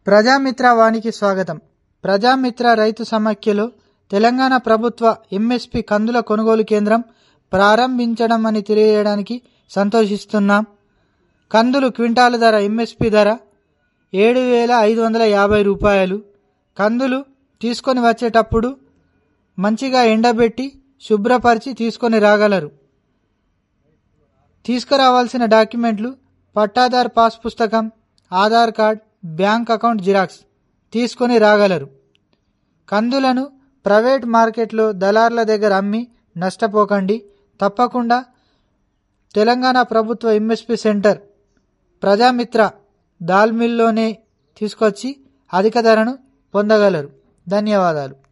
ప్రజామిత్ర వానికి స్వాగతం ప్రజామిత్ర రైతు సమాఖ్యలో తెలంగాణ ప్రభుత్వ ఎంఎస్పి కందుల కొనుగోలు కేంద్రం ప్రారంభించడం అని తెలియజేయడానికి సంతోషిస్తున్నాం కందులు క్వింటాలు ధర ఎంఎస్పి ధర ఏడు వేల ఐదు వందల యాభై రూపాయలు కందులు తీసుకొని వచ్చేటప్పుడు మంచిగా ఎండబెట్టి శుభ్రపరిచి తీసుకొని రాగలరు తీసుకురావాల్సిన డాక్యుమెంట్లు పట్టాదార్ పాస్ పుస్తకం Aadhaar card bank account xerox తీసుకొని రాగలరు కందులను ప్రైవేట్ మార్కెట్లో దళార్ల దగ్గర అమ్మి నష్టపోకండి తప్పకుండా తెలంగాణ ప్రభుత్వ ఎంఎస్పి సెంటర్ ప్రజామిత్ర దాల్ మిల్లోనే తీసుకొచ్చి అధిక ధరను పొందగలరు ధన్యవాదాలు